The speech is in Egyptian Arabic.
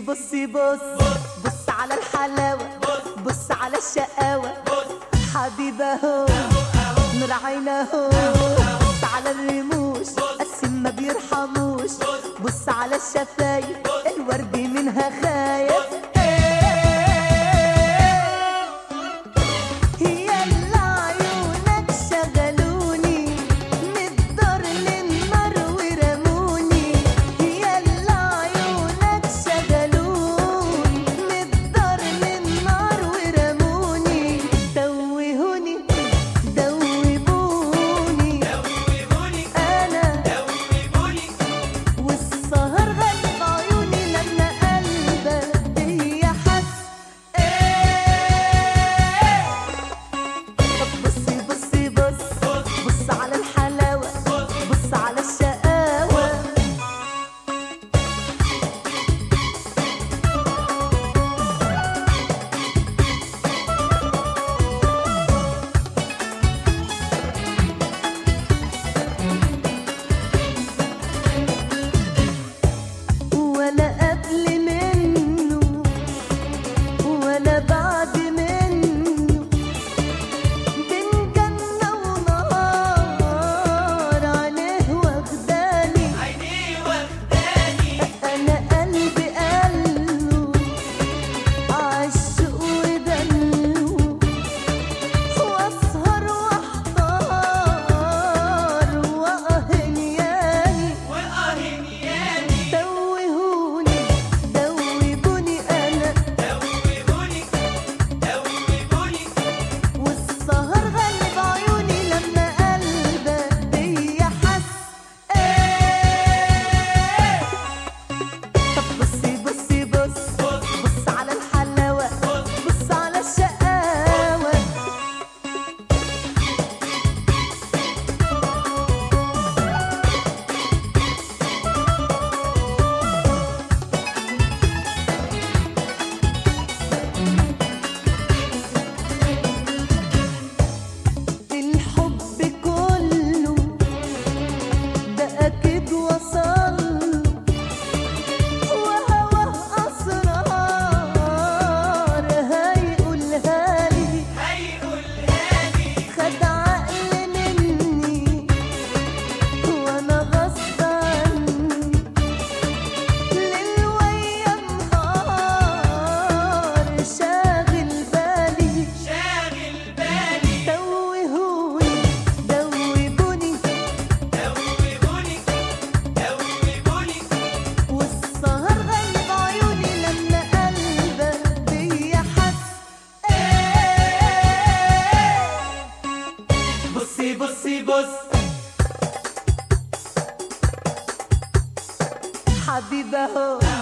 بصي بص بص على الحلاوة بص على الشقاوة حبيبة هو نور عينه هو بص على الرموش قسم ما بيرحموش بص على الشفايف الورد منها خايف يلا عيونك شغلوني من الدار للنار ورموني يلا عيونك شغلوني من الدار للنار ورموني توهوني دوبوني انا والسهر غلب عيوني لما قلبك بيا حس طب بصي بصي بص بص على الحلاوة بص على الشقاوة ولا قبل منه ولا بعد منه بين جنة ونهار عينيه واخداني أنا قلبي قاله عالشوق ودلو وأسهر وأحتار وأهنياني توهوني دوبوني أنا والسهر غلب عيوني لما قلبك بيا حس طب بصي بصي بص بص على الحلاوة بص على الشقاوة الحب كله ده أكيد وصل وهواه أسرار هيقولها لي خد عقل مني وأنا غصب عني ليل ويا نهار شاغل بالي توهوني دوبوني والسهر غلب عيوني لما قلبك بيا حس بصي بصي بص حبيبة هو